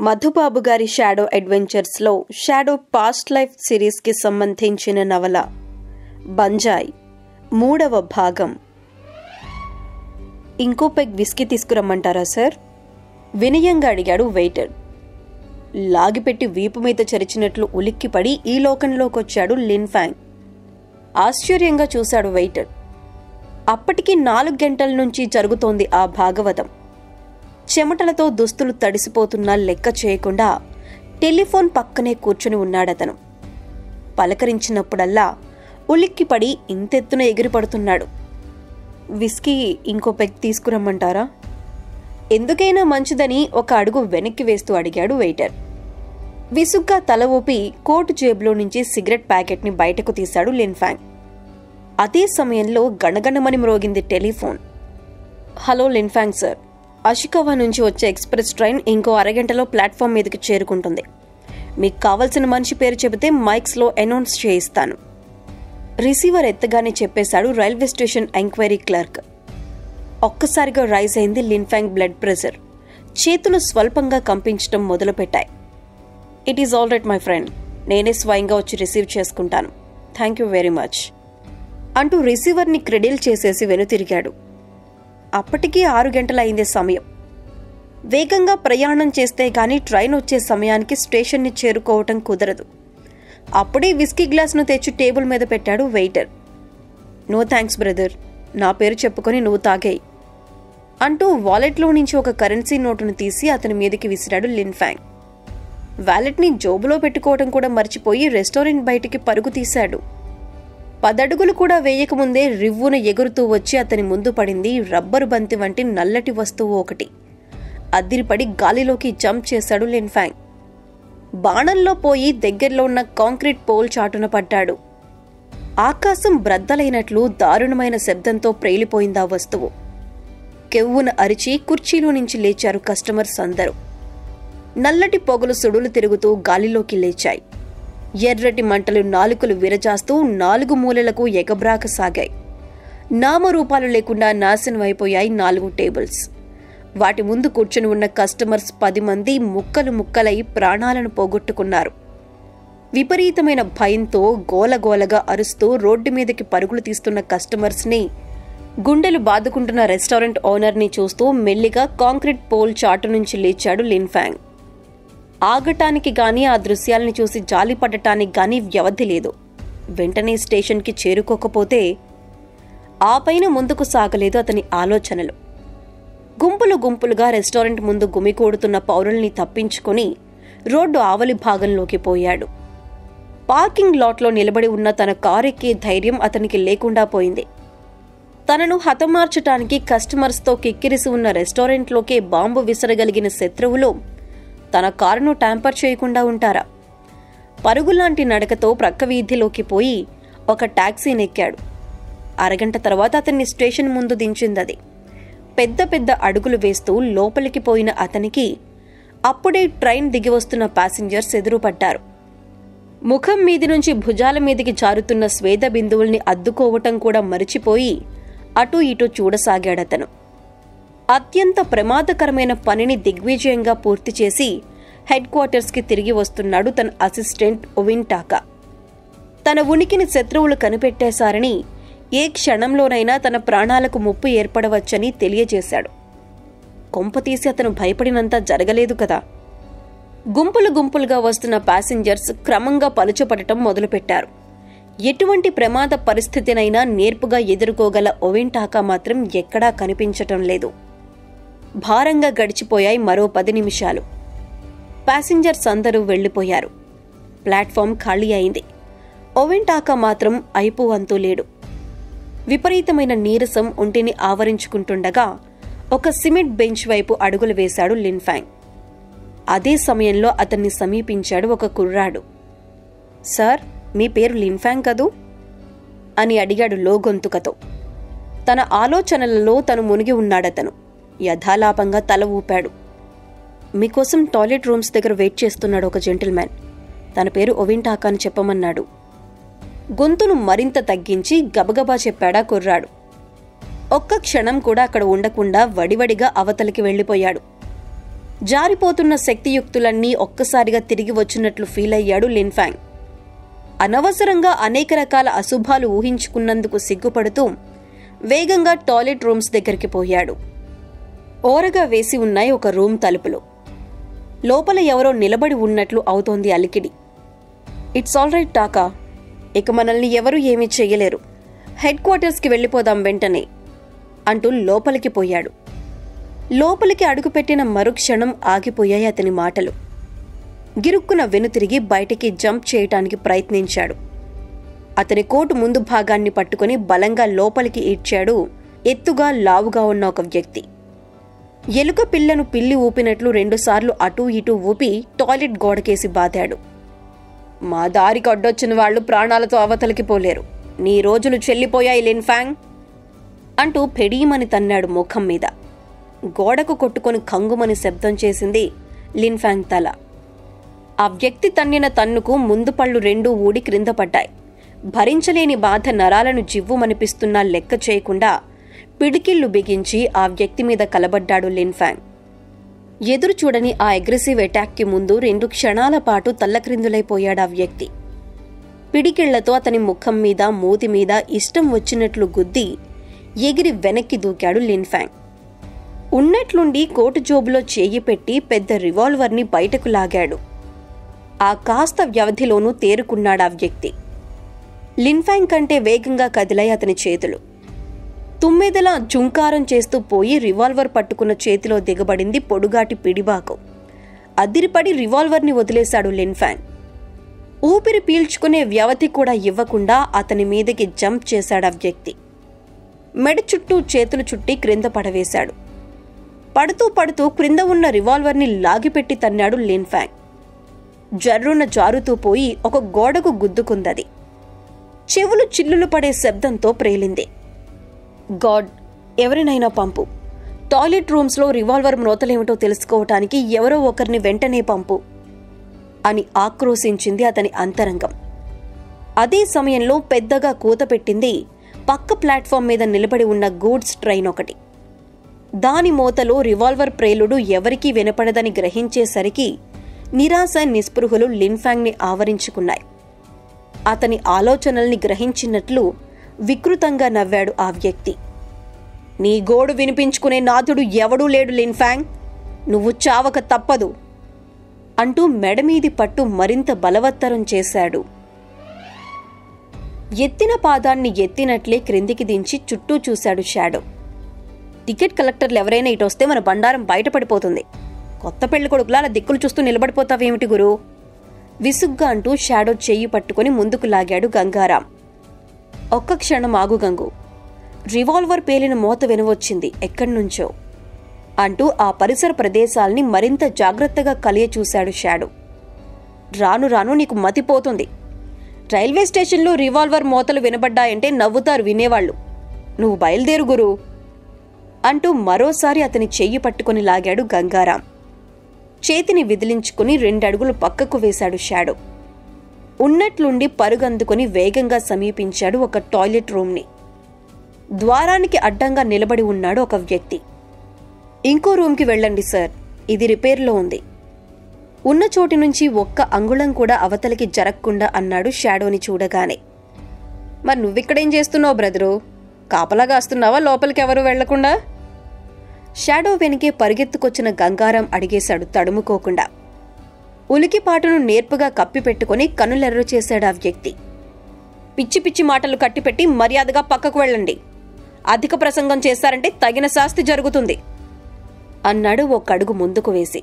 మధుబాబు గారి షాడో అడ్వెంచర్స్లో shadow past life సిరీస్కి సంబంధించిన నవల బంజాయ్ మూడవ భాగం ఇంకో పెగ్ విస్కీ తీసుకురమ్మంటారా సార్ వినయంగా అడిగాడు వెయిటర్ లాగిపెట్టి వీపు మీద చరిచినట్లు ఉలిక్కిపడి ఈ లోకంలోకొచ్చాడు లిన్ ఫ్యాంగ్ ఆశ్చర్యంగా చూశాడు వెయిటర్ అప్పటికి నాలుగు గంటల నుంచి జరుగుతోంది ఆ భాగవతం చెమటలతో దుస్తులు తడిసిపోతున్నా లెక్క చేయకుండా టెలిఫోన్ పక్కనే కూర్చుని ఉన్నాడతను పలకరించినప్పుడల్లా ఉలిక్కిపడి ఇంతెత్తున ఎగిరిపడుతున్నాడు విస్కీ ఇంకో పెగ్ తీసుకురమ్మంటారా ఎందుకైనా మంచిదని ఒక అడుగు వెనక్కి వేస్తూ అడిగాడు వెయిటర్ విసుగ్గా తల ఊపి కోటు జేబులో నుంచి సిగరెట్ ప్యాకెట్ని బయటకు తీశాడు లిన్ఫాంగ్ అదే సమయంలో గణగణమని మ్రోగింది telephone hello Linfang sir Ashikawa నుంచి వచ్చే ఎక్స్ప్రెస్ ట్రైన్ ఇంకో అరగంటలో ప్లాట్ఫామ్ మీదకి చేరుకుంటుంది మీకు కావలసిన మనిషి పేరు చెబితే మైక్స్లో అనౌన్స్ చేయిస్తాను రిసీవర్ ఎత్తగానే చెప్పేశాడు రైల్వే స్టేషన్ ఎంక్వైరీ క్లర్క్ ఒక్కసారిగా రైజ్ అయింది లిన్ఫాంగ్ బ్లడ్ ప్రెషర్ చేతులు స్వల్పంగా కంపించడం మొదలుపెట్టాయి it is all right my friend నేనే స్వయంగా వచ్చి రిసీవ్ చేసుకుంటాను థ్యాంక్ యూ వెరీ మచ్ అంటూ రిసీవర్ని క్రెడిల్ చేసేసి వెనుతిరిగాడు అప్పటికీ ఆరు గంటలైందే సమయం వేగంగా ప్రయాణం చేస్తే గాని ట్రైన్ వచ్చే సమయానికి స్టేషన్ని చేరుకోవటం కుదరదు అప్పుడే విస్కీ గ్లాస్ను తెచ్చి టేబుల్ మీద పెట్టాడు వెయిటర్ నో థ్యాంక్స్ బ్రదర్ నా పేరు చెప్పుకొని నువ్వు తాగేయి అంటూ వాలెట్లో నుంచి ఒక కరెన్సీ నోటును తీసి అతని మీదకి విసిరాడు లిన్ఫాంగ్ వ్యాలెట్ని జోబులో పెట్టుకోవడం కూడా మర్చిపోయి రెస్టారెంట్ బయటికి పరుగు తీశాడు పదడుగులు కూడా వేయకముందే రివ్వున ఎగురుతూ వచ్చి అతని ముందు పడింది రబ్బరు బంతి వంటి నల్లటి వస్తువు ఒకటి అద్దిరిపడి గాలిలోకి జంప్ చేశాడు లిన్ఫాంగ్ బాణంలో పోయి దగ్గరలో ఉన్న కాంక్రీట్ పోల్ చాటున పడ్డాడు ఆకాశం బ్రద్దలైనట్లు దారుణమైన శబ్దంతో ప్రేలిపోయిందా వస్తువు కెవ్వున అరిచి కుర్చీలో నుంచి లేచారు కస్టమర్స్ అందరూ నల్లటి పొగలు సుడులు తిరుగుతూ గాలిలోకి లేచాయి ఎర్రటి మంటలు నాలుకలు విరజాస్తూ నాలుగు మూలలకు ఎగబ్రాక సాగాయి నామరూపాలు లేకుండా నాశనం అయిపోయాయి నాలుగు టేబుల్స్ వాటి ముందు కూర్చుని ఉన్న కస్టమర్స్ పది మంది ముక్కలు ముక్కలై ప్రాణాలను పోగొట్టుకున్నారు విపరీతమైన భయంతో గోలగోలగా అరుస్తూ రోడ్డు మీదకి పరుగులు తీస్తున్న కస్టమర్స్ని గుండెలు బాదుకుంటున్న రెస్టారెంట్ ఓనర్ని చూస్తూ మెల్లిగా కాంక్రీట్ పోల్ చాటు నుంచి లేచాడు లిన్ఫాంగ్ ఆగటానికి గాని ఆ దృశ్యాల్ని చూసి జాలిపడటానికి గాని వ్యవధి లేదు వెంటనే స్టేషన్కి చేరుకోకపోతే ఆ పైన ముందుకు సాగలేదు అతని ఆలోచనలు గుంపులు గుంపులుగా రెస్టారెంట్ ముందు గుమికూడుతున్న పౌరుల్ని తప్పించుకొని రోడ్డు ఆవలి భాగంలోకి పోయాడు పార్కింగ్ లాట్లో నిలబడి ఉన్న తన కారెక్కే ధైర్యం అతనికి లేకుండా పోయింది తనను హతమార్చటానికి కస్టమర్స్తో కిక్కిరిసి ఉన్న రెస్టారెంట్లోకే బాంబు విసరగలిగిన శత్రువులు తన కారును ట్యాంపర్ చేయకుండా ఉంటారా పరుగులాంటి నడకతో ప్రక్క వీధిలోకి పోయి ఒక టాక్సీనెక్కాడు అరగంట తర్వాత అతన్ని స్టేషన్ ముందు దించిందది పెద్ద పెద్ద అడుగులు వేస్తూ లోపలికి పోయిన అతనికి అప్పుడే ట్రైన్ దిగి వస్తున్న ప్యాసింజర్స్ ఎదురుపడ్డారు ముఖం మీది నుంచి భుజాల మీదికి జారుతున్న స్వేద బిందువుల్ని అద్దుకోవటం కూడా మరిచిపోయి అటూ ఇటూ చూడసాగాడతను అత్యంత ప్రమాదకరమైన పనిని దిగ్విజయంగా పూర్తి చేసి హెడ్ క్వార్టర్స్కి తిరిగి వస్తున్నాడు తన అసిస్టెంట్ ఒవింటాకా తన ఉనికిని శత్రువులు కనిపెట్టేశారని ఏ క్షణంలోనైనా తన ప్రాణాలకు ముప్పు ఏర్పడవచ్చని తెలియజేశాడు కొంపతీసి అతను భయపడినంత జరగలేదు కదా గుంపులు గుంపులుగా వస్తున్న ప్యాసింజర్స్ క్రమంగా పలుచపడటం మొదలుపెట్టారు ఎటువంటి ప్రమాద పరిస్థితినైనా నేర్పుగా ఎదుర్కోగల ఒవెంటాకా మాత్రం ఎక్కడా కనిపించటం లేదు భారంగా గడిచిపోయాయి మరో పది నిమిషాలు ప్యాసింజర్స్ అందరూ వెళ్లిపోయారు ప్లాట్ఫామ్ ఖాళీ అయింది ఒవెంటాకా మాత్రం అయిపో అంతూ లేడు విపరీతమైన నీరసం ఒంటిని ఆవరించుకుంటుండగా ఒక సిమెంట్ బెంచ్ వైపు అడుగులు వేశాడు లిన్ఫాంగ్ అదే సమయంలో అతన్ని సమీపించాడు ఒక కుర్రాడు సార్ మీ పేరు లిన్ఫాంగ్ కదూ అని అడిగాడు లోగొంతుకతో తన ఆలోచనలలో తను మునిగి ఉన్నాడతను యథాలాపంగా తల ఊపాడు మీకోసం టాయిలెట్ రూమ్స్ దగ్గర వెయిట్ చేస్తున్నాడు ఒక జెంటిల్మ్యాన్ తన పేరు ఒవింటాకా అని చెప్పమన్నాడు గొంతును మరింత తగ్గించి గబగబా చెప్పాడా కుర్రాడు ఒక్క క్షణం కూడా అక్కడ ఉండకుండా వడివడిగా అవతలికి వెళ్ళిపోయాడు జారిపోతున్న శక్తియుక్తులన్నీ ఒక్కసారిగా తిరిగి వచ్చినట్లు ఫీల్ అయ్యాడు లిన్ఫాంగ్ అనవసరంగా అనేక రకాల అశుభాలు ఊహించుకున్నందుకు సిగ్గుపడుతూ వేగంగా టాయిలెట్ రూమ్స్ దగ్గరికి పోయాడు ఓరగా వేసి ఉన్నాయి ఒక రూమ్ తలుపులు లోపల ఎవరో నిలబడి ఉన్నట్లు అవుతోంది అలికిడి ఇట్స్ ఆల్ రైట్ టాకా ఇక మనల్ని ఎవరూ ఏమీ చెయ్యలేరు హెడ్ క్వార్టర్స్కి వెళ్ళిపోదాం వెంటనే అంటూ లోపలికి పోయాడు లోపలికి అడుగుపెట్టిన మరుక్షణం ఆగిపోయాయి అతని మాటలు గిరుక్కున వెనుతిరిగి బయటికి జంప్ చేయటానికి ప్రయత్నించాడు అతని కోటు ముందు భాగాన్ని పట్టుకుని బలంగా లోపలికి ఈడ్చాడు ఎత్తుగా లావుగా ఉన్న ఒక వ్యక్తి ఎలుక పిల్లను పిల్లి ఊపినట్లు రెండుసార్లు అటూ ఇటూ ఊపి టాయిలెట్ గోడకేసి బాదాడు మా దారికి అడ్డొచ్చిన వాళ్ళు ప్రాణాలతో అవతలికి పోలేరు నీ రోజులు చెల్లిపోయాయి లిన్ఫాంగ్ అంటూ పెడీమని తన్నాడు ముఖం మీద గోడకు కొట్టుకొని కంగుమని శబ్దం చేసింది లిన్ఫాంగ్ తల ఆ వ్యక్తి తన్నిన తన్నుకు ముందు పళ్ళు రెండూ ఊడి క్రింద పడ్డాయి భరించలేని బాధ నరాలను జివ్వుమనిపిస్తున్నా లెక్క చేయకుండా పిడికిళ్లు బిగించి ఆ వ్యక్తి మీద కలబడ్డాడు లిన్ఫాంగ్ ఎదురు చూడని ఆ అగ్రెసివ్ అటాక్కి ముందు రెండు క్షణాల పాటు తల్లక్రిందులైపోయాడు ఆ వ్యక్తి పిడికిళ్లతో అతని ముఖం మీద మూతి మీద ఇష్టం వచ్చినట్లు గుద్ది ఎగిరి వెనక్కి దూకాడు లిన్ఫాంగ్ ఉన్నట్లుండి కోటు జోబులో చేయి పెట్టి పెద్ద రివాల్వర్ని బయటకు లాగాడు ఆ కాస్త వ్యవధిలోనూ తేరుకున్నాడు ఆ వ్యక్తి లిన్ఫాంగ్ కంటే వేగంగా కదిలాయి అతని చేతులు తుమ్మెదలా జుంకారం చేస్తూ పోయి రివాల్వర్ పట్టుకున్న చేతిలో దిగబడింది పొడుగాటి పిడిబాకు అదిరిపడి రివాల్వర్ని వదిలేశాడు లిన్ఫాంగ్ ఊపిరి పీల్చుకునే వ్యవధి కూడా ఇవ్వకుండా అతని మీదకి జంప్ చేశాడు ఆ వ్యక్తి మెడ చుట్టూ చేతులు చుట్టి క్రింద పడవేశాడు పడుతూ పడుతూ క్రింద ఉన్న రివాల్వర్ని లాగిపెట్టి తన్నాడు లిన్ఫాంగ్ జర్రున జారుతూ పోయి ఒక గోడకు గుద్దుకుందది చెవులు చిల్లులు పడే శబ్దంతో ప్రేలింది గాడ్ ఎవరినైనా పంపు టాయిలెట్ రూమ్స్లో రివాల్వర్ మ్రోతలేమిటో తెలుసుకోవటానికి ఎవరో ఒకరిని వెంటనే పంపు అని ఆక్రోశించింది అతని అంతరంగం అదే సమయంలో పెద్దగా కూత పెట్టింది పక్క ప్లాట్ఫామ్ మీద నిలబడి ఉన్న గూడ్స్ ట్రైన్ ఒకటి దాని మోతలో రివాల్వర్ ప్రేలుడు ఎవరికీ వినపడదని గ్రహించేసరికి నిరాశ నిస్పృహలు లిన్ఫాంగ్ని ఆవరించుకున్నాయి అతని ఆలోచనల్ని గ్రహించినట్లు వికృతంగా నవ్వాడు ఆ వ్యక్తి నీ గోడు వినిపించుకునే నాథుడు ఎవడూ లేడు లిన్ఫాంగ్ నువ్వు చావక తప్పదు అంటూ మెడమీది పట్టు మరింత బలవత్తరం చేశాడు ఎత్తిన పాదాన్ని ఎత్తినట్లే క్రిందికి దించి చుట్టూ చూశాడు షాడో టికెట్ కలెక్టర్లు ఎవరైనా ఇటొస్తే మన బండారం బయటపడిపోతుంది కొత్త పెళ్లి కొడుకులా అలా దిక్కులు చూస్తూ నిలబడిపోతావేమిటి గురు విసుగ్గా అంటూ షాడో చెయ్యి పట్టుకుని ముందుకు లాగాడు గంగారాం ఒక్క క్షణం ఆగు గంగు రివాల్వర్ పేలిన మోత వినవచ్చింది ఎక్కడ్నుంచో అంటూ ఆ పరిసర ప్రదేశాల్ని మరింత జాగ్రత్తగా కలియ చూశాడు షాడో రాను రాను నీకు మతిపోతుంది రైల్వే స్టేషన్లో రివాల్వర్ మోతలు వినబడ్డాయంటే నవ్వుతారు వినేవాళ్ళు నువ్వు బయలుదేరు గురు అంటూ మరోసారి అతని చెయ్యి పట్టుకుని లాగాడు గంగారాం చేతిని విదిలించుకుని రెండడుగులు పక్కకు వేశాడు షాడో ఉన్నట్లుండి పరుగందుకొని వేగంగా సమీపించాడు ఒక టాయిలెట్ రూమ్ని ద్వారానికి అడ్డంగా నిలబడి ఉన్నాడు ఒక వ్యక్తి ఇంకో రూమ్కి వెళ్ళండి సార్ ఇది రిపేర్లో ఉంది ఉన్న చోటి నుంచి ఒక్క అంగుళం కూడా అవతలికి జరగకుండా అన్నాడు షాడోని చూడగానే మరి నువ్విక్కడేం చేస్తున్నావు బ్రదరు కాపలాగా వస్తున్నావా లోపలికి ఎవరు వెళ్లకుండా షాడో వెనుకే పరిగెత్తుకొచ్చిన గంగారం అడిగేశాడు తడుముకోకుండా ఉలికిపాటును నేర్పుగా కప్పిపెట్టుకుని కనులెర్ర చేశాడు ఆ వ్యక్తి పిచ్చి పిచ్చి మాటలు కట్టిపెట్టి మర్యాదగా పక్కకు వెళ్ళండి అధిక ప్రసంగం చేశారంటే తగిన శాస్తి జరుగుతుంది అన్నాడు ఒక అడుగు ముందుకు వేసి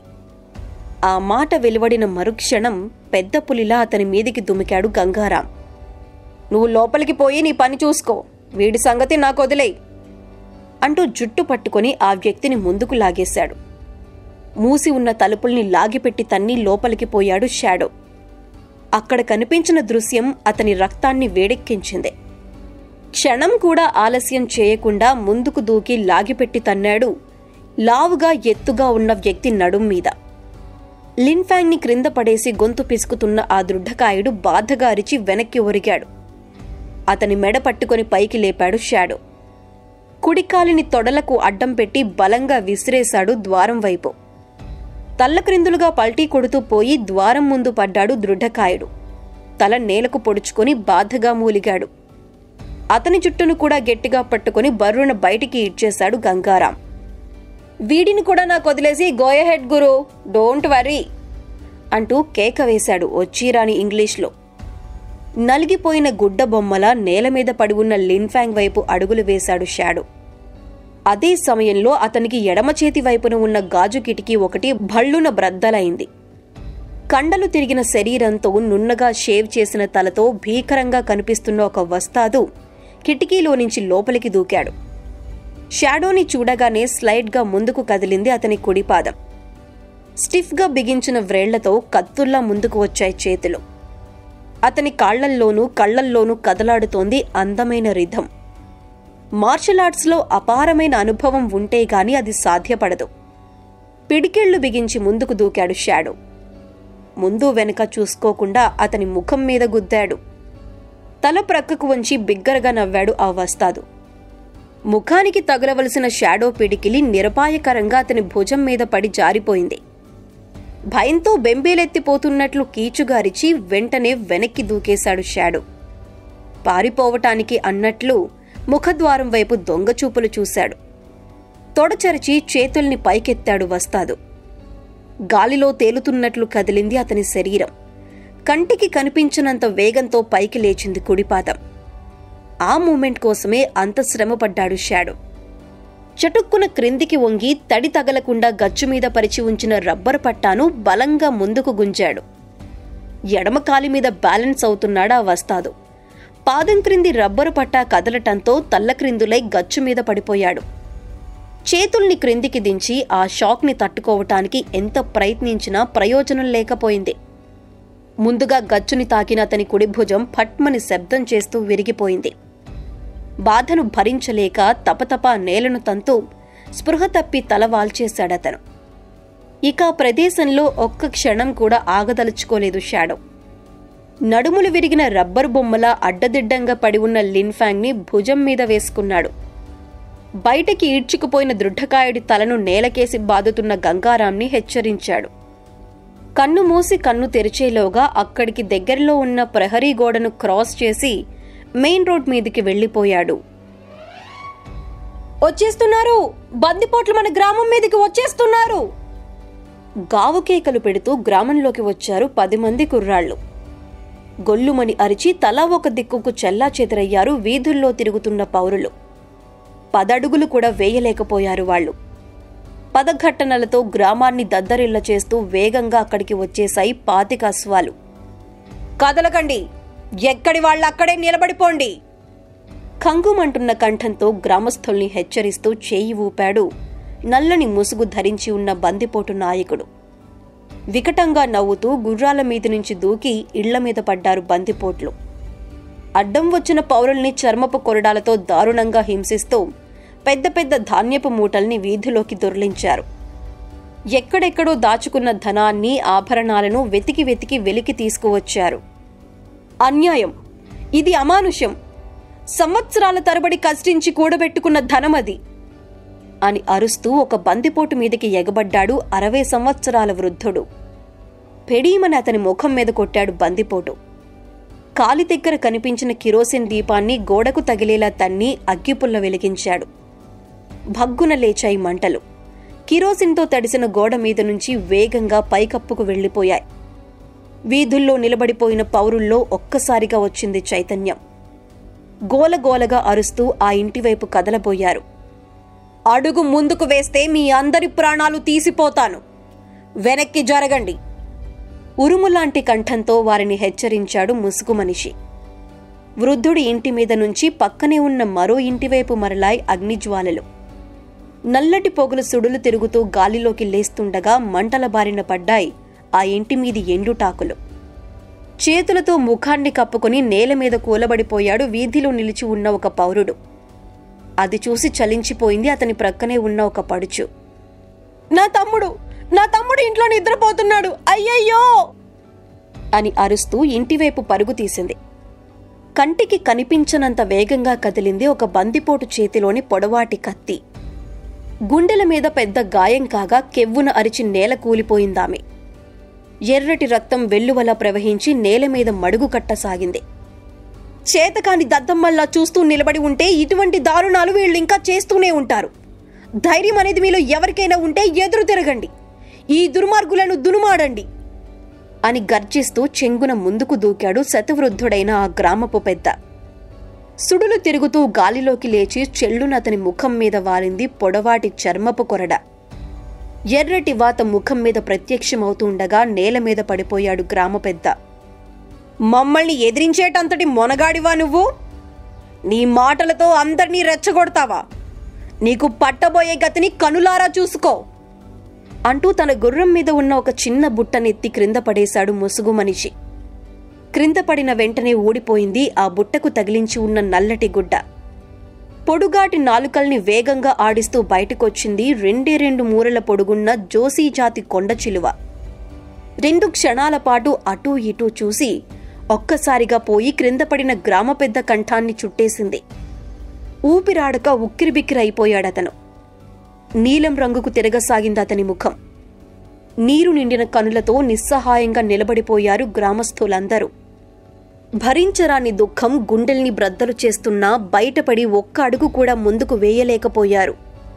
ఆ మాట వెలువడిన మరుక్షణం పెద్ద పులిలా అతని మీదికి దుమికాడు గంగారాం నువ్వు లోపలికి పోయి నీ పని చూసుకో వీడి సంగతి నాకు వదిలేయ్ అంటూ జుట్టు పట్టుకొని ఆ వ్యక్తిని ముందుకు లాగేశాడు మూసి ఉన్న తలుపుల్ని లాగిపెట్టి తన్ని లోపలికి పోయాడు షాడో అక్కడ కనిపించిన దృశ్యం అతని రక్తాన్ని వేడెక్కించింది క్షణం కూడా ఆలస్యం చేయకుండా ముందుకు దూకి లాగిపెట్టి తన్నాడు లావుగా ఎత్తుగా ఉన్న వ్యక్తి నడుం మీద లిన్ఫాంగ్ని క్రింద పడేసి గొంతు పిసుకుతున్న ఆ దృఢకాయుడు బాధగా అరిచి వెనక్కి ఒరిగాడు అతని మెడ పట్టుకొని పైకి లేపాడు షాడో కుడికాలిని తొడలకు అడ్డం పెట్టి బలంగా విసిరేశాడు ద్వారం వైపు తల్లక్రిందులుగా పల్టీ కొడుతూ పోయి ద్వారం ముందు పడ్డాడు దృఢకాయుడు తల నేలకు పొడుచుకొని బాధగా మూలిగాడు అతని చుట్టూను కూడా గట్టిగా పట్టుకొని బర్రున బయటికి ఇడ్చేశాడు గంగారాం వీడిని కూడా నాకు వదిలేసి గోయహెడ్ గురు డోంట్ వరీ అంటూ కేక వేశాడు వచ్చీరాని ఇంగ్లీష్లో నలిగిపోయిన గుడ్డ బొమ్మల నేల మీద పడి ఉన్న లిన్ఫాంగ్ వైపు అడుగులు వేశాడు షాడో అదే సమయంలో అతనికి ఎడమ చేతి వైపున ఉన్న గాజు కిటికీ ఒకటి భళ్ళున బ్రద్దలైంది కండలు తిరిగిన శరీరంతో నున్నగా షేవ్ చేసిన తలతో భీకరంగా కనిపిస్తున్న ఒక వస్తాదు కిటికీలో నుంచి లోపలికి దూకాడు షాడోని చూడగానే స్లైడ్గా ముందుకు కదిలింది అతని కుడిపాదం స్టిఫ్గా బిగించిన వ్రేళ్లతో కత్తుల్లా ముందుకు వచ్చాయి చేతులు అతని కాళ్లల్లోనూ కళ్లల్లోనూ కదలాడుతోంది అందమైన రిధం మార్షల్ ఆర్ట్స్లో అపారమైన అనుభవం ఉంటే గాని అది సాధ్యపడదు పిడికిళ్లు బిగించి ముందుకు దూకాడు షాడో ముందు వెనక చూసుకోకుండా అతని ముఖం మీద గుద్దాడు తల ప్రక్కకు వంచి బిగ్గరగా నవ్వాడు ఆ వస్తాదు ముఖానికి తగలవలసిన షాడో పిడికిలి నిరపాయకరంగా అతని భుజం మీద పడి జారిపోయింది భయంతో బెంబేలెత్తిపోతున్నట్లు కీచుగారిచి వెంటనే వెనక్కి దూకేశాడు షాడో పారిపోవటానికి అన్నట్లు ముఖద్వారం వైపు దొంగచూపులు చూశాడు తొడచరిచి చేతుల్ని పైకెత్తాడు వస్తాదు గాలిలో తేలుతున్నట్లు కదిలింది అతని శరీరం కంటికి కనిపించినంత వేగంతో పైకి లేచింది కుడిపాదం ఆ మూమెంట్ కోసమే అంత శ్రమపడ్డాడు షాడో చటుక్కున క్రిందికి వంగి తడి తగలకుండా గచ్చు మీద పరిచి ఉంచిన రబ్బరు పట్టాను బలంగా ముందుకు గుంజాడు ఎడమ కాలి మీద బ్యాలెన్స్ అవుతున్నాడా వస్తాదు పాదం క్రింది రబ్బరు పట్టా కదలటంతో తల్లక్రిందులై గచ్చు మీద పడిపోయాడు చేతుల్ని క్రిందికి దించి ఆ షాక్ని తట్టుకోవటానికి ఎంత ప్రయత్నించినా ప్రయోజనం లేకపోయింది ముందుగా గచ్చుని తాకిన అతని కుడి భుజం ఫట్మని శబ్దం చేస్తూ విరిగిపోయింది బాధను భరించలేక తపతపా నేలను తంతూ స్పృహ తప్పి తల వాల్చేశాడతను ఇక ఆ ప్రదేశంలో ఒక్క క్షణం కూడా ఆగదలుచుకోలేదు షాడో నడుములు విరిగిన రబ్బరు బొమ్మలా అడ్డదిడ్డంగా పడి ఉన్న లిన్ఫాంగ్ని భుజం మీద వేసుకున్నాడు బయటకి ఈడ్చుకుపోయిన దృఢకాయుడి తలను నేలకేసి బాదుతున్న గంగారాంని హెచ్చరించాడు కన్ను మూసి కన్ను తెరిచేలోగా అక్కడికి దగ్గరలో ఉన్న ప్రహరీ గోడను క్రాస్ చేసి మెయిన్ రోడ్ మీదికి వెళ్లిపోయాడు వచ్చేస్తున్నారు బందిపోట్లు మన గ్రామం మీదికి వచ్చేస్తున్నారు గావు కేకలు పెడుతూ గ్రామంలోకి వచ్చారు పది మంది కుర్రాళ్ళు గొల్లుమని అరిచి తలా ఒక దిక్కుకు చెల్లా చెదరయ్యారు వీధుల్లో తిరుగుతున్న పౌరులు పదడుగులు కూడా వేయలేకపోయారు వాళ్ళు పదఘట్టనలతో గ్రామాన్ని దద్దరిల్ల చేస్తూ వేగంగా అక్కడికి వచ్చేశాయి పాతిక అశ్వాలు కదలకండి ఎక్కడి వాళ్ళక్కడే నిలబడిపోండి కంగుమంటున్న కంఠంతో గ్రామస్తుల్ని హెచ్చరిస్తూ చేయి ఊపాడు నల్లని ముసుగు ధరించి ఉన్న బందిపోటు నాయకుడు వికటంగా నవ్వుతూ గుర్రాల మీద నుంచి దూకి ఇళ్ల మీద పడ్డారు బందిపోట్లు అడ్డం వచ్చిన పౌరుల్ని చర్మపు కొరడాలతో దారుణంగా హింసిస్తూ పెద్ద పెద్ద ధాన్యపు మూటల్ని వీధిలోకి దొర్లించారు ఎక్కడెక్కడో దాచుకున్న ధనాన్ని ఆభరణాలను వెతికి వెతికి వెలికి తీసుకువచ్చారు అన్యాయం ఇది అమానుషం సంవత్సరాల తరబడి కష్టించి కూడబెట్టుకున్న ధనమది అని అరుస్తూ ఒక బందిపోటు మీదకి ఎగబడ్డాడు అరవై సంవత్సరాల వృద్ధుడు పెడీమని అతని ముఖం మీద కొట్టాడు బందిపోటు కాలి దగ్గర కనిపించిన కిరోసిన్ దీపాన్ని గోడకు తగిలేలా తన్ని అగ్గిపుల్ల వెలిగించాడు భగ్గున లేచాయి మంటలు కిరోసిన్తో తడిసిన గోడ మీద నుంచి వేగంగా పైకప్పుకు వెళ్లిపోయాయి వీధుల్లో నిలబడిపోయిన పౌరుల్లో ఒక్కసారిగా వచ్చింది చైతన్యం గోలగోలగా అరుస్తూ ఆ ఇంటివైపు కదలబోయారు అడుగు ముందుకు వేస్తే మీ అందరి ప్రాణాలు తీసిపోతాను వెనక్కి జరగండి ఉరుములాంటి కంఠంతో వారిని హెచ్చరించాడు ముసుగు మనిషి వృద్ధుడి ఇంటి మీద నుంచి పక్కనే ఉన్న మరో ఇంటివైపు మరలాయి అగ్నిజ్వాలలు నల్లటి పొగలు సుడులు తిరుగుతూ గాలిలోకి లేస్తుండగా మంటల బారిన పడ్డాయి ఆ ఇంటి మీది ఎండుటాకులు చేతులతో ముఖాన్ని కప్పుకొని నేల మీద కూలబడిపోయాడు వీధిలో నిలిచి ఉన్న ఒక పౌరుడు అది చూసి చలించిపోయింది అతని ప్రక్కనే ఉన్న ఒక పడుచు నా తమ్ముడు నా తమ్ముడు ఇంట్లో నిద్రపోతున్నాడు అయ్యయ్యో అని అరుస్తూ ఇంటివైపు పరుగు తీసింది కంటికి కనిపించనంత వేగంగా కదిలింది ఒక బందిపోటు చేతిలోని పొడవాటి కత్తి గుండెల మీద పెద్ద గాయం కాగా కెవ్వున అరిచి నేల కూలిపోయిందామె ఎర్రటి రక్తం వెల్లువలా ప్రవహించి నేల మీద మడుగు కట్టసాగింది చేతకాని దద్దమ్మల్లా చూస్తూ నిలబడి ఉంటే ఇటువంటి దారుణాలు వీళ్ళు ఇంకా చేస్తూనే ఉంటారు ధైర్యం అనేది మీలో ఎవరికైనా ఉంటే ఎదురు తిరగండి ఈ దుర్మార్గులను దునుమాడండి అని గర్జిస్తూ చెంగున ముందుకు దూకాడు శతవృద్ధుడైన ఆ గ్రామపు పెద్ద సుడులు తిరుగుతూ గాలిలోకి లేచి చెల్లున అతని ముఖం మీద వాలింది పొడవాటి చర్మపు కొరడ ఎర్రటి వాత ముఖం మీద ప్రత్యక్షమవుతుండగా నేల మీద పడిపోయాడు గ్రామ పెద్ద మమ్మల్ని ఎదిరించేటంతటి మొనగాడివా నువ్వు నీ మాటలతో అందర్నీ రెచ్చగొడతావా నీకు పట్టబోయే గతిని కనులారా చూసుకో అంటూ తన గుర్రం మీద ఉన్న ఒక చిన్న బుట్టనెత్తి క్రింద పడేశాడు ముసుగు మనిషి క్రింద పడిన వెంటనే ఊడిపోయింది ఆ బుట్టకు తగిలించి ఉన్న నల్లటి గుడ్డ పొడుగాటి నాలుకల్ని వేగంగా ఆడిస్తూ బయటకొచ్చింది రెండే రెండు మూరల పొడుగున్న జోసీ జాతి కొండ చిలువ రెండు క్షణాల పాటు అటూ ఇటూ చూసి ఒక్కసారిగా పోయి క్రింద పడిన గ్రామ పెద్ద కంఠాన్ని చుట్టేసింది ఊపిరాడక ఉక్కిరిబిక్కిరైపోయాడతను నీలం రంగుకు తిరగసాగింది అతని ముఖం నీరు నిండిన కనులతో నిస్సహాయంగా నిలబడిపోయారు గ్రామస్థులందరూ భరించరాని దుఃఖం గుండెల్ని బ్రద్దలు చేస్తున్నా బయటపడి ఒక్క అడుగు కూడా ముందుకు వేయలేకపోయారు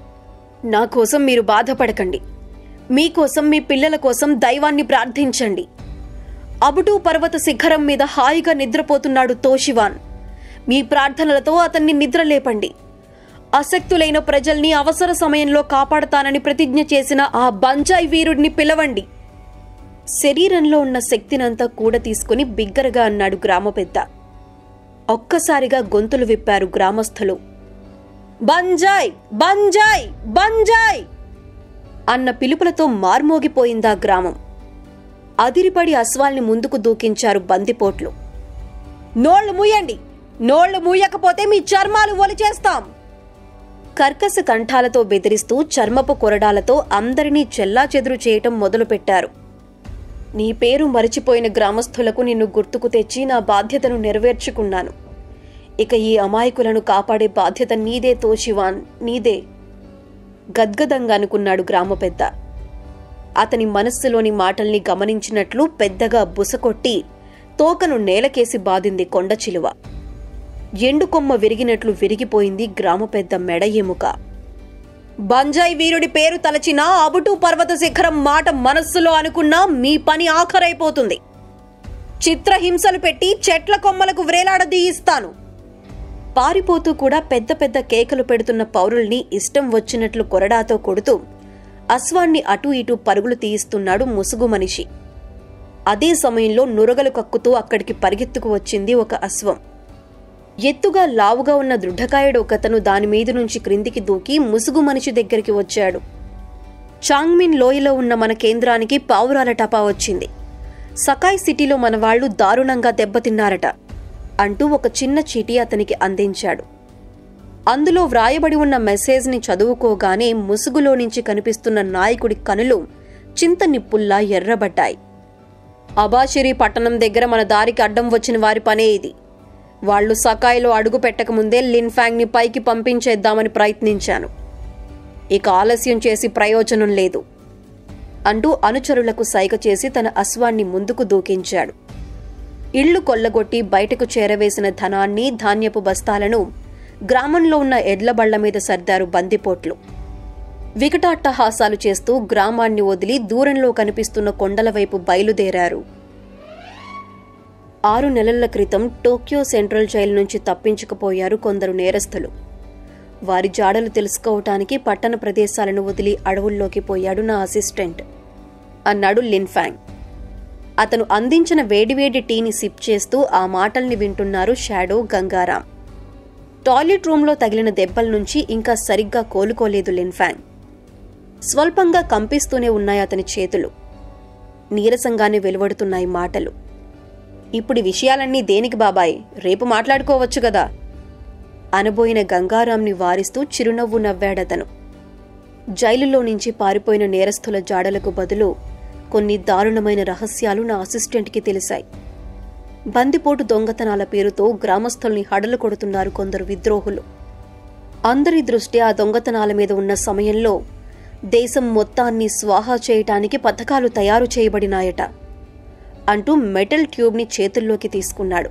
నా కోసం మీరు బాధపడకండి మీకోసం మీ పిల్లల కోసం దైవాన్ని ప్రార్థించండి అబుటూ పర్వత శిఖరం మీద హాయిగా నిద్రపోతున్నాడు తోషివాన్ మీ ప్రార్థనలతో అతన్ని నిద్రలేపండి అసక్తులైన ప్రజల్ని అవసర సమయంలో కాపాడతానని ప్రతిజ్ఞ చేసిన ఆ బంజాయి వీరుడిని పిలవండి శరీరంలో ఉన్న శక్తినంతా కూడా తీసుకుని బిగ్గరగా అన్నాడు గ్రామ పెద్ద ఒక్కసారిగా గొంతులు విప్పారు గ్రామస్థులు బంజాయ్ బంజాయ్ బంజాయ్ అన్న పిలుపులతో మార్మోగిపోయిందా గ్రామం అదిరిపడి అశ్వాల్ని ముందుకు దూకించారు బందిపోట్లు నోళ్లు మూయండి నోళ్లు మూయకపోతే మీ చర్మాలు ఒలిచేస్తాం కర్కశ కంఠాలతో బెదిరిస్తూ చర్మపు కొరడాలతో అందరినీ చెల్లాచెదురు చేయటం మొదలుపెట్టారు నీ పేరు మరిచిపోయిన గ్రామస్థులకు నిన్ను గుర్తుకు తెచ్చి నా బాధ్యతను నెరవేర్చుకున్నాను ఇక ఈ అమాయకులను కాపాడే బాధ్యత నీదే తోషివాన్ నీదే గద్గదంగా అనుకున్నాడు గ్రామ పెద్ద అతని మనస్సులోని మాటల్ని గమనించినట్లు పెద్దగా బుసకొట్టి తోకను నేలకేసి బాదింది కొండ చిలువ ఎండుకొమ్మ విరిగినట్లు విరిగిపోయింది గ్రామ పెద్ద మెడ ఎముక బంజాయి వీరుడి పేరు తలచినా అబుటు పర్వత శిఖరం మాట మనస్సులో అనుకున్నా మీ పని ఆఖరైపోతుంది చిత్రహింసలు పెట్టి చెట్ల కొమ్మలకు వ్రేలాడదీయిస్తాను పారిపోతూ కూడా పెద్ద పెద్ద కేకలు పెడుతున్న పౌరుల్ని ఇష్టం వచ్చినట్లు కొరడాతో కొడుతూ అశ్వాన్ని అటూ ఇటూ పరుగులు తీయిస్తున్నాడు ముసుగు మనిషి అదే సమయంలో నురగలు కక్కుతూ అక్కడికి పరిగెత్తుకు వచ్చింది ఒక అశ్వం ఎత్తుగా లావుగా ఉన్న దృఢకాయుడు ఒకతను దాని మీద నుంచి క్రిందికి దూకి ముసుగు మనిషి దగ్గరికి వచ్చాడు చాంగ్మిన్ లోయలో ఉన్న మన కేంద్రానికి పావురాల టపా వచ్చింది సకాయ్ సిటీలో మన వాళ్ళు దారుణంగా దెబ్బతిన్నారట అంటూ ఒక చిన్న చీటీ అతనికి అందించాడు అందులో వ్రాయబడి ఉన్న మెసేజ్ని చదువుకోగానే ముసుగులో నుంచి కనిపిస్తున్న నాయకుడి కనులు చింత నిప్పుల్లా ఎర్రబడ్డాయి అబాషిరి పట్టణం దగ్గర మన దారికి అడ్డం వచ్చిన వారి పనే ఇది వాళ్ళు సకాయిలో అడుగు పెట్టకముందే లిన్ఫాంగ్ని పైకి పంపించేద్దామని ప్రయత్నించాను ఇక ఆలస్యం చేసి ప్రయోజనం లేదు అంటూ అనుచరులకు సైగ చేసి తన అశ్వాన్ని ముందుకు దూకించాడు ఇళ్లు కొల్లగొట్టి బయటకు చేరవేసిన ధనాన్ని ధాన్యపు బస్తాలను గ్రామంలో ఉన్న ఎడ్ల బళ్ల మీద సర్దారు బందిపోట్లు వికటాట్టహాసాలు చేస్తూ గ్రామాన్ని వదిలి దూరంలో కనిపిస్తున్న కొండల వైపు బయలుదేరారు ఆరు నెలల క్రితం టోక్యో సెంట్రల్ జైలు నుంచి తప్పించుకుపోయారు కొందరు నేరస్తులు వారి జాడలు తెలుసుకోవటానికి పట్టణ ప్రదేశాలను వదిలి అడవుల్లోకి పోయాడు నా అసిస్టెంట్ అన్నాడు లిన్ఫాంగ్ అతను అందించిన వేడివేడి టీని సిప్ చేస్తూ ఆ మాటల్ని వింటున్నారు షాడో గంగారాం టాయిలెట్ రూంలో తగిలిన దెబ్బల నుంచి ఇంకా సరిగ్గా కోలుకోలేదు లిన్ఫాంగ్ స్వల్పంగా కంపిస్తూనే ఉన్నాయి అతని చేతులు నీరసంగానే వెలువడుతున్నాయి మాటలు ఇప్పుడు ఈ విషయాలన్నీ దేనికి బాబాయ్ రేపు మాట్లాడుకోవచ్చు కదా అనబోయిన గంగారాంని వారిస్తూ చిరునవ్వు నవ్వాడతను జైలులో నుంచి పారిపోయిన నేరస్తుల జాడలకు బదులు కొన్ని దారుణమైన రహస్యాలు నా అసిస్టెంట్కి తెలిసాయి బందిపోటు దొంగతనాల పేరుతో గ్రామస్తుల్ని హడలు కొడుతున్నారు కొందరు విద్రోహులు అందరి దృష్టి ఆ దొంగతనాల మీద ఉన్న సమయంలో దేశం మొత్తాన్ని స్వాహా చేయటానికి పథకాలు తయారు చేయబడినాయట అంటూ మెటల్ ట్యూబ్ని చేతుల్లోకి తీసుకున్నాడు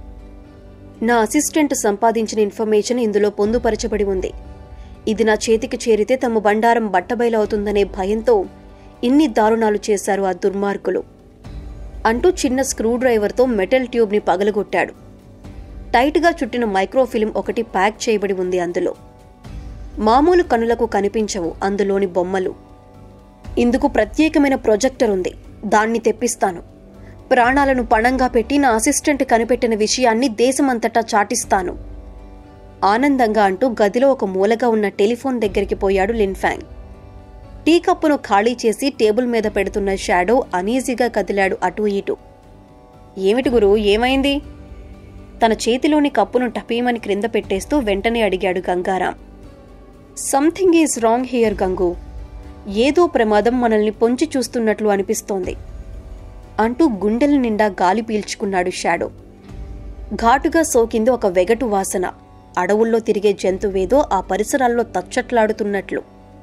నా అసిస్టెంట్ సంపాదించిన ఇన్ఫర్మేషన్ ఇందులో పొందుపరచబడి ఉంది ఇది నా చేతికి చేరితే తమ బండారం బట్టబయలవుతుందనే భయంతో ఇన్ని దారుణాలు చేశారు ఆ దుర్మార్గులు అంటూ చిన్న స్క్రూ డ్రైవర్తో మెటల్ ట్యూబ్ని పగలగొట్టాడు టైట్గా చుట్టిన మైక్రోఫిల్మ్ ఒకటి ప్యాక్ చేయబడి ఉంది అందులో మామూలు కనులకు కనిపించవు అందులోని బొమ్మలు ఇందుకు ప్రత్యేకమైన ప్రొజెక్టర్ ఉంది దాన్ని తెప్పిస్తాను ప్రాణాలను పణంగా పెట్టి నా అసిస్టెంట్ కనిపెట్టిన విషయాన్ని దేశమంతటా చాటిస్తాను ఆనందంగా అంటూ గదిలో ఒక మూలగా ఉన్న టెలిఫోన్ దగ్గరికి పోయాడు లిన్ఫాంగ్ టీ కప్పును ఖాళీ చేసి టేబుల్ మీద పెడుతున్న షాడో అనీజీగా కదిలాడు అటూ ఇటూ ఏమిటి గురు ఏమైంది తన చేతిలోని కప్పును టపీమని క్రింద పెట్టేస్తూ వెంటనే అడిగాడు Gangaram something is wrong here Gangu ఏదో ప్రమాదం మనల్ని పొంచి చూస్తున్నట్లు అనిపిస్తోంది అంటూ గుండెల నిండా గాలి పీల్చుకున్నాడు షాడో ఘాటుగా సోకింది ఒక వెగటు వాసన అడవుల్లో తిరిగే జంతువేదో ఆ పరిసరాల్లో తచ్చట్లాడుతున్నట్లు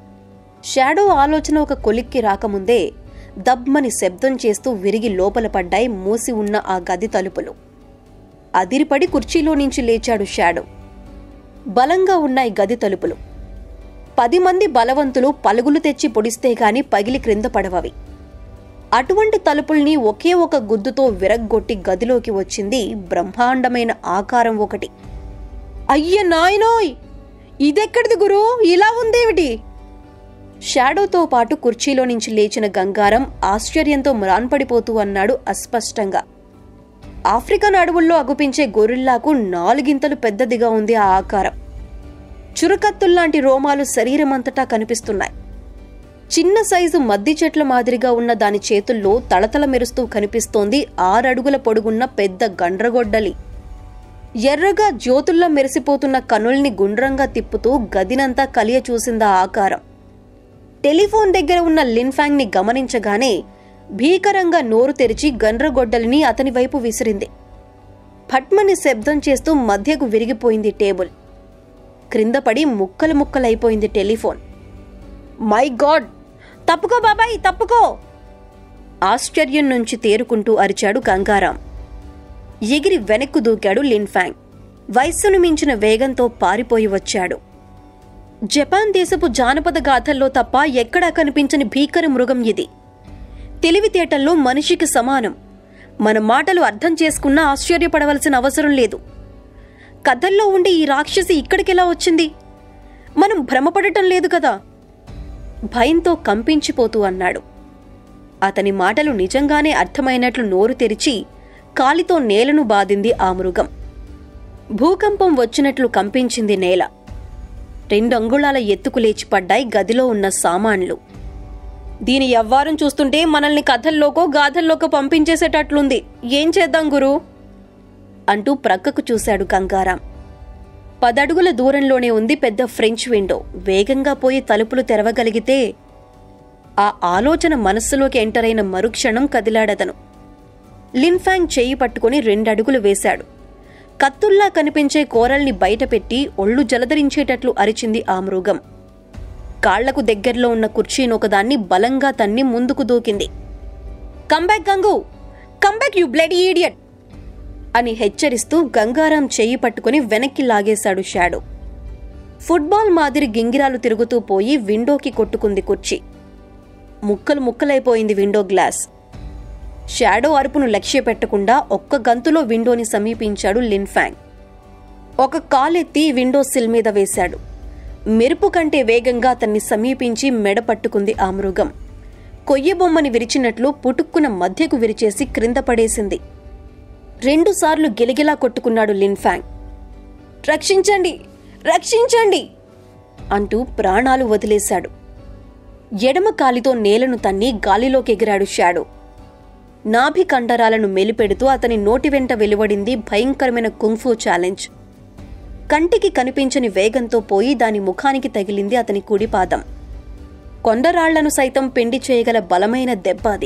షాడో ఆలోచన ఒక కొలిక్కి రాకముందే దబ్మని శబ్దం చేస్తూ విరిగి లోపల పడ్డాయి మూసి ఉన్న ఆ గది తలుపులు అదిరిపడి కుర్చీలో నుంచి లేచాడు షాడో బలంగా ఉన్నాయి గది తలుపులు పది మంది బలవంతులు పలుగులు తెచ్చి పొడిస్తే గాని పగిలి క్రింద పడవవి అటువంటి తలుపుల్ని ఒకే ఒక గుద్దుతో విరగ్గొట్టి గదిలోకి వచ్చింది బ్రహ్మాండమైన ఆకారం ఒకటి అయ్య నాయనోయ్ ఇదెక్కడిది గురు ఇలా ఉందేమిటి షాడోతో పాటు కుర్చీలో నుంచి లేచిన గంగారం ఆశ్చర్యంతో మ్రాన్పడిపోతూ అన్నాడు అస్పష్టంగా ఆఫ్రికన్ అడవుల్లో అగుపించే గొరిల్లాకు నాలుగింతలు పెద్దదిగా ఉంది ఆ ఆకారం చురకత్తుల్లాంటి రోమాలు శరీరమంతటా కనిపిస్తున్నాయి చిన్న సైజు మద్ది చెట్ల మాదిరిగా ఉన్న దాని చేతుల్లో తళతళ మెరుస్తూ కనిపిస్తోంది ఆరడుగుల పొడుగున్న పెద్ద గండ్రగొడ్డలి ఎర్రగా జ్యోతుల్లా మెరిసిపోతున్న కనుల్ని గుండ్రంగా తిప్పుతూ గదినంతా కలియ చూసిందా ఆకారం టెలిఫోన్ దగ్గర ఉన్న లిన్ఫాంగ్ ని గమనించగానే భీకరంగా నోరు తెరిచి గండ్రగొడ్డలిని అతని వైపు విసిరింది ఫట్మని శబ్దం చేస్తూ మధ్యకు విరిగిపోయింది టేబుల్ క్రింద పడి ముక్కలు ముక్కలైపోయింది టెలిఫోన్ మై గాడ్ తప్పుకో బాబాయ్ తప్పుకో ఆశ్చర్యం నుంచి తేరుకుంటూ అరిచాడు గంగారాం ఎగిరి వెనక్కు దూకాడు లిన్ఫాంగ్ వయస్సును మించిన వేగంతో పారిపోయి వచ్చాడు జపాన్ దేశపు జానపద గాథల్లో తప్ప ఎక్కడా కనిపించని భీకర మృగం ఇది తెలివితేటల్లో మనిషికి సమానం మన మాటలు అర్థం చేసుకున్నా ఆశ్చర్యపడవలసిన అవసరం లేదు కథల్లో ఉండే ఈ రాక్షసి ఇక్కడికెలా వచ్చింది మనం భ్రమపడటం లేదు కదా భయంతో కంపించిపోతూ అన్నాడు అతని మాటలు నిజంగానే అర్థమైనట్లు నోరు తెరిచి కాలితో నేలను బాదింది ఆ మృగం భూకంపం వచ్చినట్లు కంపించింది నేల రెండు అంగుళాల ఎత్తుకు లేచి పడ్డాయి గదిలో ఉన్న సామాన్లు దీని యవ్వారం చూస్తుంటే మనల్ని కథల్లోకో గాథల్లోకో పంపించేసేటట్లుంది ఏం చేద్దాం గురు అంటూ ప్రక్కకు చూశాడు గంగారాం పదడుగుల దూరంలోనే ఉంది పెద్ద ఫ్రెంచ్ విండో వేగంగా పోయి తలుపులు తెరవగలిగితే ఆ ఆలోచన మనస్సులోకి ఎంటర్ అయిన మరుక్షణం కదిలాడతను లిన్ఫాంగ్ చేయి పట్టుకుని రెండడుగులు వేశాడు కత్తుల్లా కనిపించే కోరల్ని బయటపెట్టి ఒళ్ళు జలధరించేటట్లు అరిచింది ఆ మృగం కాళ్లకు దగ్గరలో ఉన్న కుర్చీనొకదాన్ని బలంగా తన్ని ముందుకు దూకింది comeback Gangu comeback you blood idiot అని హెచ్చరిస్తూ గంగారాం చెయ్యి పట్టుకుని వెనక్కి లాగేశాడు షాడో ఫుట్బాల్ మాదిరి గింగిరాలు తిరుగుతూ పోయి విండోకి కొట్టుకుంది కుర్చీ ముక్కలు ముక్కలైపోయింది విండో గ్లాస్ షాడో అరుపును లక్ష్య పెట్టకుండా ఒక్క గంతులో విండోని సమీపించాడు లిన్ఫాంగ్ ఒక కాలెత్తి విండో సిల్ మీద వేశాడు మెరుపు కంటే వేగంగా అతన్ని సమీపించి మెడ పట్టుకుంది ఆ మృగం కొయ్య బొమ్మని విరిచినట్లు పుటుక్కున మధ్యకు విరిచేసి క్రింద పడేసింది రెండుసార్లు గిలగిలా కొట్టుకున్నాడు లిన్ఫాంగ్ రక్షించండి రక్షించండి అంటూ ప్రాణాలు వదిలేశాడు ఎడమ కాలితో నేలను తన్ని గాలిలోకి ఎగిరాడు షాడో నాభి కండరాలను మెలిపెడుతూ అతని నోటి వెంట వెలువడింది భయంకరమైన కుంఫు ఛాలెంజ్ కంటికి కనిపించని వేగంతో పోయి దాని ముఖానికి తగిలింది అతని కుడి పాదం కొండరాళ్లను సైతం పెండి చేయగల బలమైన దెబ్బ అది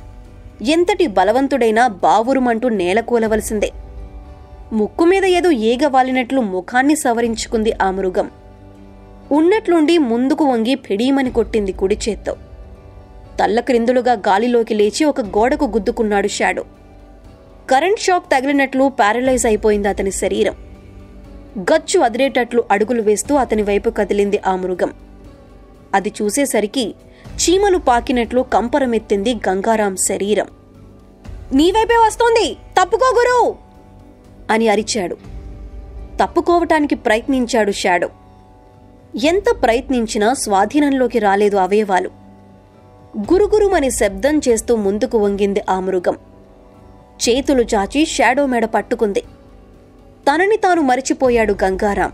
ఎంతటి బలవంతుడైనా బావురుమంటూ నేలకూలవలసిందే ముక్కు మీద ఏదో ఈగ వాలినట్లు ముఖాన్ని సవరించుకుంది ఆ మృగం ఉన్నట్లుండి ముందుకు వంగి పిడీమని కొట్టింది కుడి చేత్తో తల్లక్రిందులుగా గాలిలోకి లేచి ఒక గోడకు గుద్దుకున్నాడు షాడో కరెంట్ షాక్ తగిలినట్లు పారలైజ్ అయిపోయింది అతని శరీరం గచ్చు అదిరేటట్లు అడుగులు వేస్తూ అతని వైపు కదిలింది ఆ మృగం అది చూసేసరికి చీమలు పాకినట్లు కంపరమెత్తింది గంగారాం శరీరం నీవైపే వస్తోంది తప్పుకో గురు అని అరిచాడు తప్పుకోవటానికి ప్రయత్నించాడు షాడో ఎంత ప్రయత్నించినా స్వాధీనంలోకి రాలేదు అవయవాలు గురుగురుమని శబ్దం చేస్తూ ముందుకు వంగింది ఆ మృగం చేతులు చాచి షాడో మెడ పట్టుకుంది తనని తాను మరిచిపోయాడు గంగారాం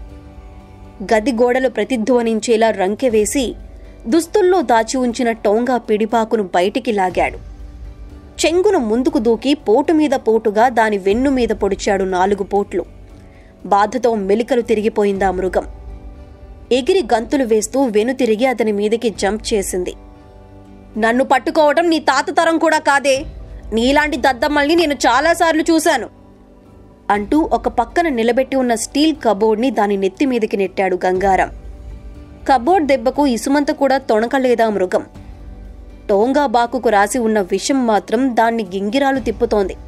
గది గోడలు ప్రతిధ్వనించేలా రంకె వేసి దుస్తుల్లో దాచి ఉంచిన టోంగా పిడిపాకును బయటికి లాగాడు చెంగున ముందుకు దూకి పోటు మీద పోటుగా దాని వెన్ను మీద పొడిచాడు నాలుగు పోట్లు బాధతో మెలికలు తిరిగిపోయిందా మృగం ఎగిరి గంతులు వేస్తూ వెనుతిరిగి అతని మీదకి జంప్ చేసింది నన్ను పట్టుకోవటం నీ తాత తరం కూడా కాదే నీలాంటి దద్దమ్మల్ని నేను చాలాసార్లు చూశాను అంటూ ఒక పక్కన నిలబెట్టి ఉన్న స్టీల్ కబోర్డ్ని దాని నెత్తి మీదకి నెట్టాడు గంగారం కబోర్డ్ దెబ్బకు ఇసుమంత కూడా తొణకలేదా మృగం టోంగా బాకుకు రాసి ఉన్న విషం మాత్రం దాన్ని గింగిరాలు తిప్పుతోంది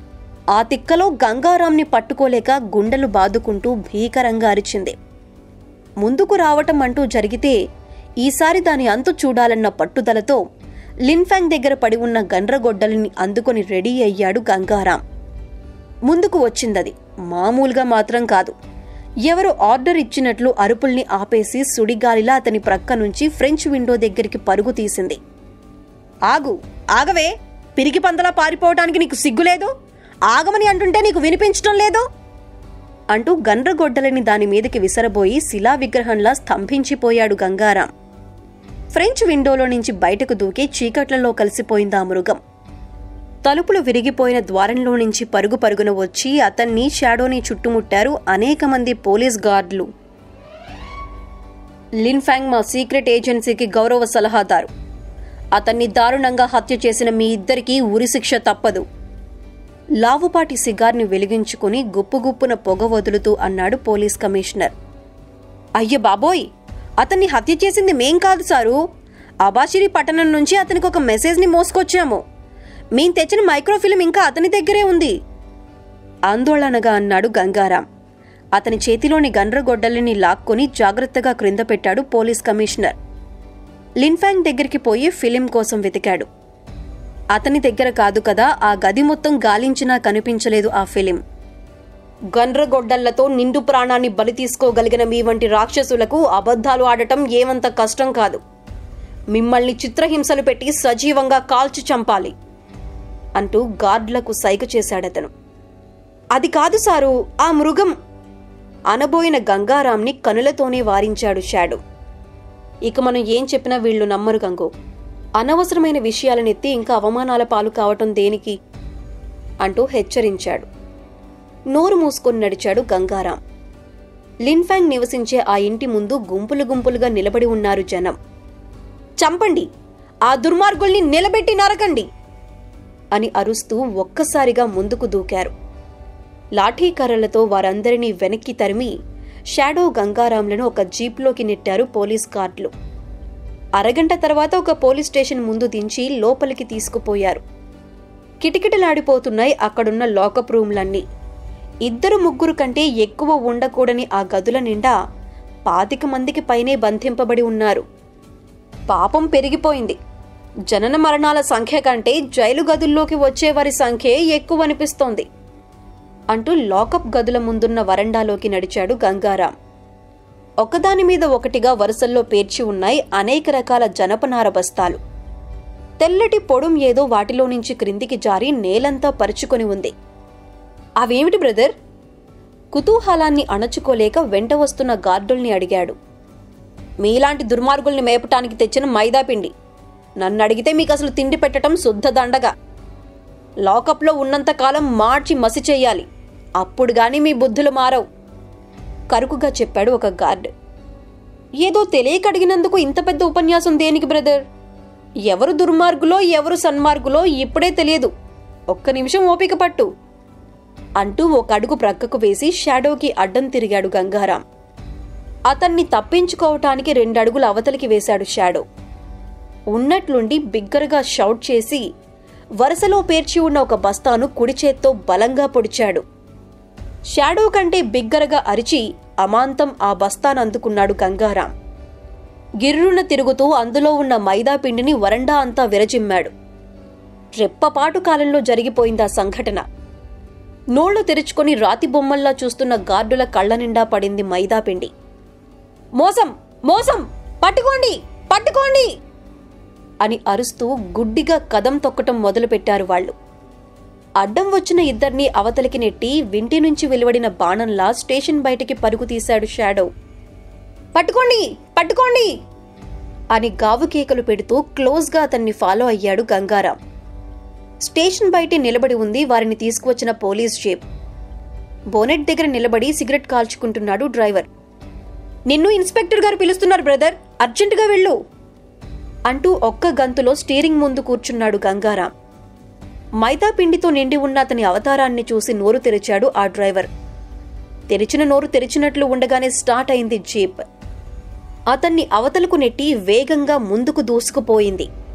ఆ తిక్కలో గంగారాంని పట్టుకోలేక గుండెలు బాదుకుంటూ భీకరంగా అరిచింది ముందుకు రావటం అంటూ జరిగితే ఈసారి దాని అంతు చూడాలన్న పట్టుదలతో లిన్ఫాంగ్ దగ్గర పడి ఉన్న గండ్రగొడ్డలిని అందుకొని రెడీ అయ్యాడు గంగారాం ముందుకు వచ్చిందది మామూలుగా మాత్రం కాదు ఎవరు ఆర్డర్ ఇచ్చినట్లు అరుపుల్ని ఆపేసి సుడిగాలిలా అతని ప్రక్క నుంచి ఫ్రెంచ్ విండో దగ్గరికి పరుగు తీసింది ఆగు ఆగవే పిరికి పందలా పారిపోవటానికి నీకు సిగ్గులేదు ఆగమని అంటుంటే నీకు వినిపించటం లేదు అంటూ గండ్రగొడ్డలని దాని మీదకి విసరబోయి శిలా విగ్రహంలా స్తంభించిపోయాడు గంగారాం ఫ్రెంచ్ విండోలో నుంచి బయటకు దూకి చీకట్లలో కలిసిపోయిందా మృగం తలుపులు విరిగిపోయిన ద్వారంలో నుంచి పరుగు పరుగున వచ్చి అతన్ని షాడోని చుట్టుముట్టారు అనేక మంది పోలీస్ గార్డులు లిన్ఫాంగ్ మా సీక్రెట్ ఏజెన్సీకి గౌరవ సలహాదారు అతన్ని దారుణంగా హత్య చేసిన మీ ఇద్దరికీ ఉరిశిక్ష తప్పదు లావుపాటి సిగార్ని వెలిగించుకుని గుప్పుగుప్పున పొగ వదులుతూ అన్నాడు పోలీస్ కమిషనర్ అయ్య బాబోయ్ అతన్ని హత్య చేసింది మేం కాదు సారు అబాషిరి పట్టణం నుంచి అతనికి ఒక మెసేజ్ని మోసుకొచ్చాము మేం తెచ్చిన మైక్రోఫిల్మ్ ఇంకా అతని దగ్గరే ఉంది ఆందోళనగా అన్నాడు గంగారాం అతని చేతిలోని గండ్రగొడ్డలిని లాక్కొని జాగ్రత్తగా క్రింద పెట్టాడు పోలీస్ కమిషనర్ లిన్ఫాంగ్ దగ్గరికి పోయి ఫిలిం కోసం వెతికాడు అతని దగ్గర కాదు కదా ఆ గది మొత్తం గాలించినా కనిపించలేదు ఆ ఫిలిం గండ్రగొడ్డళ్లతో నిండు ప్రాణాన్ని బలి తీసుకోగలిగిన మీ వంటి రాక్షసులకు అబద్ధాలు ఆడటం ఏమంత కష్టం కాదు మిమ్మల్ని చిత్రహింసలు పెట్టి సజీవంగా కాల్చి చంపాలి అంటూ గార్డ్లకు సైగ చేశాడతను అది కాదు సారు ఆ మృగం అనబోయిన గంగారాంని కనులతోనే వారించాడు షాడో ఇక మనం ఏం చెప్పినా వీళ్ళు నమ్మరు గంగో అనవసరమైన విషయాలనెత్తి ఇంకా అవమానాల పాలు కావటం దేనికి అంటూ హెచ్చరించాడు నోరు మూసుకొని నడిచాడు గంగారాం లిన్ఫాంగ్ నివసించే ఆ ఇంటి ముందు గుంపులు గుంపులుగా నిలబడి ఉన్నారు జనం చంపండి ఆ దుర్మార్గుల్ని నిలబెట్టి నరకండి అని అరుస్తూ ఒక్కసారిగా ముందుకు దూకారు లాఠీ కర్రలతో వారందరినీ వెనక్కి తరిమి షాడో గంగారాంలను ఒక జీప్లోకి నెట్టారు పోలీస్ గార్డులు అరగంట తర్వాత ఒక పోలీస్ స్టేషన్ ముందు దించి లోపలికి తీసుకుపోయారు కిటకిటలాడిపోతున్నాయి అక్కడున్న లాకప్ రూమ్లన్నీ ఇద్దరు ముగ్గురు కంటే ఎక్కువ ఉండకూడని ఆ గదుల నిండా పాతిక మందికి పైనే బంధింపబడి ఉన్నారు పాపం పెరిగిపోయింది జనన మరణాల సంఖ్య కంటే జైలు గదుల్లోకి వచ్చే వారి సంఖ్యే ఎక్కువ అనిపిస్తోంది అంటూ లాకప్ గదుల ముందున్న వరండాలోకి నడిచాడు గంగారాం ఒకదాని మీద ఒకటిగా వరుసల్లో పేర్చి ఉన్నాయి అనేక రకాల జనపనార బస్తాలు తెల్లటి పొడుం ఏదో వాటిలో నుంచి క్రిందికి జారి నేలంతా పరుచుకొని ఉంది అవేమిటి బ్రదర్ కుతూహలాన్ని అణచుకోలేక వెంట వస్తున్న గార్డుల్ని అడిగాడు మీలాంటి దుర్మార్గుల్ని మేపటానికి తెచ్చిన మైదాపిండి నన్ను అడిగితే మీకు అసలు తిండి పెట్టడం శుద్ధ దండగా లాకప్లో ఉన్నంతకాలం మార్చి మసి చెయ్యాలి అప్పుడు గాని మీ బుద్ధులు మారవు కరుకుగా చెప్పాడు ఒక గార్డ్ ఏదో తెలియక అడిగినందుకు ఇంత పెద్ద ఉపన్యాసం దేనికి బ్రదర్ ఎవరు దుర్మార్గులో ఎవరు సన్మార్గులో ఇప్పుడే తెలియదు ఒక్క నిమిషం ఓపిక పట్టు అంటూ ఒక అడుగు ప్రక్కకు వేసి షాడోకి అడ్డం తిరిగాడు గంగారాం అతన్ని తప్పించుకోవటానికి రెండడుగులు అవతలికి వేశాడు షాడో ఉన్నట్లుండి బిగ్గరగా షౌట్ చేసి వరుసలో పేర్చి ఉన్న ఒక బస్తాను కుడి చేత్తో బలంగా పొడిచాడు షాడో కంటే బిగ్గరగా అరిచి అమాంతం ఆ బస్తాను అందుకున్నాడు గంగారాం గిర్రున తిరుగుతూ అందులో ఉన్న మైదా పిండిని వరండా అంతా విరజిమ్మాడు రెప్పపాటు కాలంలో జరిగిపోయిందా సంఘటన నోళ్లు తెరుచుకొని రాతి బొమ్మల్లా చూస్తున్న గార్డుల కళ్ళ నిండా పడింది మైదా పిండి మోసం మోసం పట్టుకోండి పట్టుకోండి అని అరుస్తూ గుడ్డిగా కదం తొక్కటం మొదలుపెట్టారు వాళ్ళు అడ్డం వచ్చిన ఇద్దరిని అవతలికి నెట్టి వింటి నుంచి వెలువడిన బాణంలా స్టేషన్ బయటికి పరుగు తీశాడు షాడో పట్టుకోండి పట్టుకోండి అని గావు కేకలు పెడుతూ క్లోజ్గా అతన్ని ఫాలో అయ్యాడు గంగారాం స్టేషన్ బయట నిలబడి ఉంది వారిని తీసుకువచ్చిన పోలీస్ జీప్ బోనెట్ దగ్గర నిలబడి సిగరెట్ కాల్చుకుంటున్నాడు డ్రైవర్ నిన్ను ఇన్స్పెక్టర్ గారు పిలుస్తున్నారు బ్రదర్ అర్జెంటుగా వెళ్ళు అంటూ ఒక్క గంతులో స్టీరింగ్ ముందు కూర్చున్నాడు గంగారాం మైదా పిండితో నిండి ఉన్న అతని అవతారాన్ని చూసి నోరు తెరిచాడు ఆ డ్రైవర్ తెరిచిన నోరు తెరిచినట్లు ఉండగానే స్టార్ట్ అయింది జీప్ అతన్ని అవతలకు నెట్టి వేగంగా ముందుకు దూసుకుపోయింది